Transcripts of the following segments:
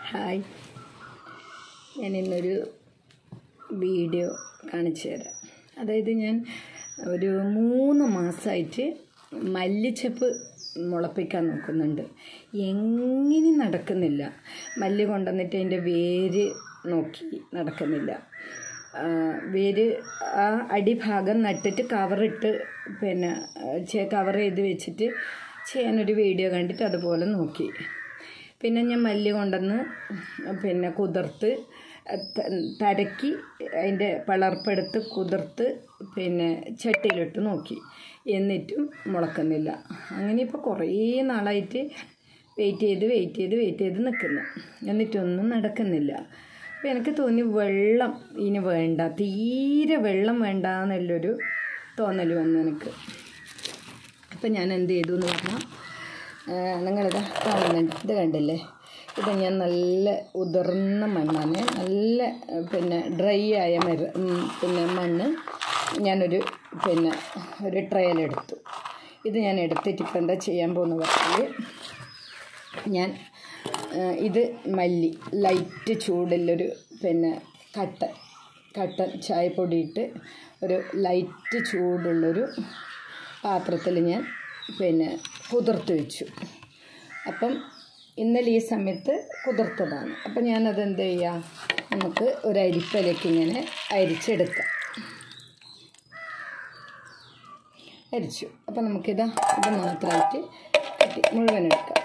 hi ഞാൻ ഇന്നൊരു video കാണിച്ചു തരാം അതായത് ഞാൻ ഒരു മൂന്ന് മാസമായിട്ട് മല്ലിച്ചപ്പ് മുളപ്പിക്കാൻ നോക്കുന്നുണ്ട് എങ്ങനെ നടക്കുന്നില്ല മല്ലി കൊണ്ടുവന്നിട്ട് അതിൻ്റെ വേര് നോക്കി നടക്കുന്നില്ല ആ, വേര് ആ അടിഭാഗം നട്ടിട്ട് കവറിട്ട് പിന്നെ കവർ ചെയ്ത് വെച്ചിട്ട് ചെയ്യാനൊരു വീഡിയോ കണ്ടിട്ട് അതുപോലെ നോക്കി പിന്നെ ഞാൻ മല്ലി കൊണ്ടുവന്ന് പിന്നെ കുതിർത്ത് ത- തരക്കി അതിൻ്റെ പളർപ്പെടുത്ത് കുതിർത്ത് പിന്നെ ചട്ടിയിലിട്ട് നോക്കി എന്നിട്ടും മുളക്കുന്നില്ല അങ്ങനെ ഇപ്പോൾ കുറേ നാളായിട്ട് വെയിറ്റ് ചെയ്ത് വെയിറ്റ് ചെയ്ത് വെയിറ്റ് ചെയ്ത് നിൽക്കുന്നു എന്നിട്ടൊന്നും നടക്കുന്നില്ല അപ്പോൾ എനിക്ക് തോന്നി വെള്ളം ഇനി വേണ്ട തീരെ വെള്ളം വേണ്ട എന്നുള്ളൊരു തോന്നൽ വന്നു എനിക്ക് അപ്പം ഞാൻ എന്ത് ചെയ്തു എന്ന് പറഞ്ഞാൽ നിങ്ങളിത് കാണുന്നുണ്ട് ഇത് കണ്ടില്ലേ ഇത് ഞാൻ നല്ല ഉതിർന്ന മണ്ണാണ് നല്ല ആ, പിന്നെ ഡ്രൈ ആയ മര ഉം, പിന്നെ മണ്ണ് ഞാനൊരു പിന്നെ ഒരു ട്രയലെടുത്തു ഇത് ഞാൻ എടുത്തിട്ട് ഇപ്പം എന്താ ചെയ്യാൻ പോകുന്ന പറഞ്ഞാൽ ഞാൻ ആ, ഇത് മല്ലി ലൈറ്റ് ചൂടിലൊരു പിന്നെ കട്ടൻ കട്ടൻ ചായപ്പൊടിയിട്ട് ഒരു ലൈറ്റ് ചൂടുള്ളൊരു പാത്രത്തിൽ ഞാൻ പിന്നെ കുതിർത്ത് വെച്ചു അപ്പം ഇന്നലെ ഈ സമയത്ത് കുതിർത്തതാണ് അപ്പം ഞാനത് എന്ത് ചെയ്യാം നമുക്ക് ഒരു അരിപ്പയിലേക്ക് ഇങ്ങനെ അരിച്ചെടുക്കാം അരിച്ചു അപ്പം നമുക്കിതാ ഇത് മാത്രമായിട്ട് കിട്ടി മുഴുവൻ എടുക്കാം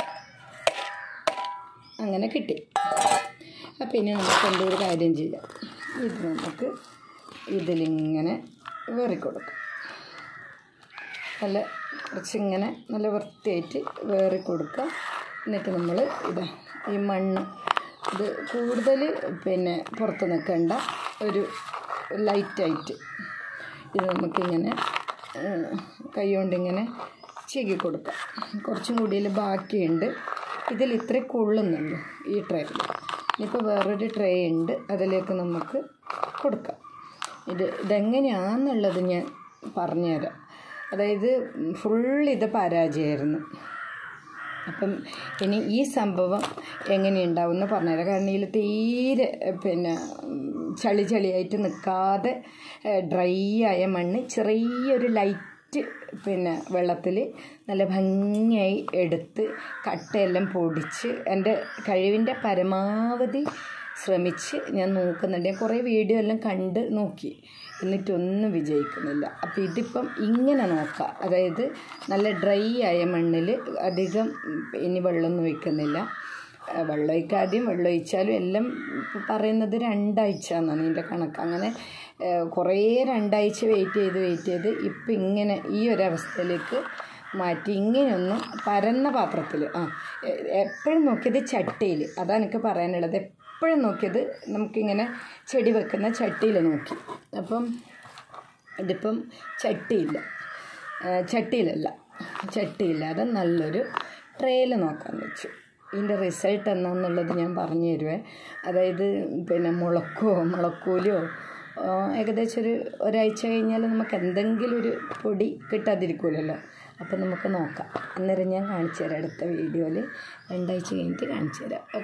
അങ്ങനെ കിട്ടി അപ്പം ഇനി നമുക്ക് എന്തോ ഒരു കാര്യം ചെയ്യാം ഇത് നമുക്ക് ഇതിലിങ്ങനെ വേറിക്കൊടുക്കാം നല്ല കുറച്ചിങ്ങനെ നല്ല വൃത്തിയായിട്ട് വേറി കൊടുക്കുക എന്നിട്ട് നമ്മൾ ഇതാ ഈ മണ്ണ് ഇത് കൂടുതൽ പിന്നെ പുറത്ത് നിൽക്കേണ്ട ഒരു ലൈറ്റായിട്ട് ഇത് നമുക്കിങ്ങനെ കൈ കൊണ്ടിങ്ങനെ ചീകി കൊടുക്കാം കുറച്ചും കൂടിയിൽ ബാക്കിയുണ്ട് ഇതിൽ ഇത്ര കൊള്ളുന്നുള്ളൂ ഈ ട്രേയിൽ ഇനിയിപ്പോൾ വേറൊരു ട്രേ ഉണ്ട് അതിലേക്ക് നമുക്ക് കൊടുക്കാം ഇത് ഇതെങ്ങനെയാണെന്നുള്ളത് ഞാൻ പറഞ്ഞുതരാം അതായത് ഫുൾ ഇത് പരാജയമായിരുന്നു അപ്പം ഇനി ഈ സംഭവം എങ്ങനെയുണ്ടാവും എന്ന് പറഞ്ഞുതരാം കാരണം ഇതിൽ തീരെ ഏഹ്, പിന്നെ ഉം, ചളി ചളിയായിട്ട് നിൽക്കാതെ ഡ്രൈ ആയ മണ്ണ് ചെറിയൊരു ലൈറ്റ് പിന്നെ വെള്ളത്തിൽ നല്ല ഭംഗിയായി എടുത്ത് കട്ടയെല്ലാം പൊടിച്ച് എൻ്റെ കഴിവിൻ്റെ പരമാവധി ശ്രമിച്ച് ഞാൻ നോക്കുന്നുണ്ട് ഞാൻ കുറേ വീഡിയോ എല്ലാം കണ്ട് നോക്കി എന്നിട്ടൊന്നും വിജയിക്കുന്നില്ല അപ്പോൾ ഇതിപ്പം ഇങ്ങനെ നോക്കാം അതായത് നല്ല ഡ്രൈ ആയ മണ്ണിൽ അധികം ഇനി വെള്ളമൊന്നും ഒഴിക്കുന്നില്ല ആ, വെള്ളം ഒഴിക്കാതെയും വെള്ളം ഒഴിച്ചാലും എല്ലാം ഇപ്പം പറയുന്നത് രണ്ടാഴ്ച എന്നാണ് ഇതിൻ്റെ കണക്ക് അങ്ങനെ ആ, കുറേ രണ്ടാഴ്ച വെയിറ്റ് ചെയ്ത് വെയിറ്റ് ചെയ്ത് ഇപ്പം ഇങ്ങനെ ഈ ഒരവസ്ഥയിലേക്ക് മാറ്റി ഇങ്ങനെയൊന്ന് പരന്ന പാത്രത്തിൽ ആ എ- എപ്പോഴും നോക്കിയത് ചട്ടിയിൽ അതാണ് എനിക്ക് പറയാനുള്ളത് എപ്പോഴും നോക്കിയത് നമുക്കിങ്ങനെ ചെടി വെക്കുന്ന ചട്ടിയിൽ നോക്കി അപ്പം ഇതിപ്പം ചട്ടിയില്ല ആ, ചട്ടിയിലല്ല ചട്ടിയില്ലാതെ നല്ലൊരു ട്രേയിൽ നോക്കാൻ വെച്ചു ഇതിൻ്റെ റിസൾട്ട് എന്താണെന്നുള്ളത് ഞാൻ പറഞ്ഞു തരുവേ അതായത് പിന്നെ മുളക്കോ മുളക്കൂലോ ആ, ഏകദേശം ഒരു ഒരാഴ്ച കഴിഞ്ഞാൽ നമുക്ക് എന്തെങ്കിലും ഒരു പൊടി കിട്ടാതിരിക്കുമല്ലോ അപ്പം നമുക്ക് നോക്കാം അന്നേരം ഞാൻ കാണിച്ചു തരാം അടുത്ത വീഡിയോയിൽ രണ്ടാഴ്ച കഴിഞ്ഞിട്ട് കാണിച്ചു തരാം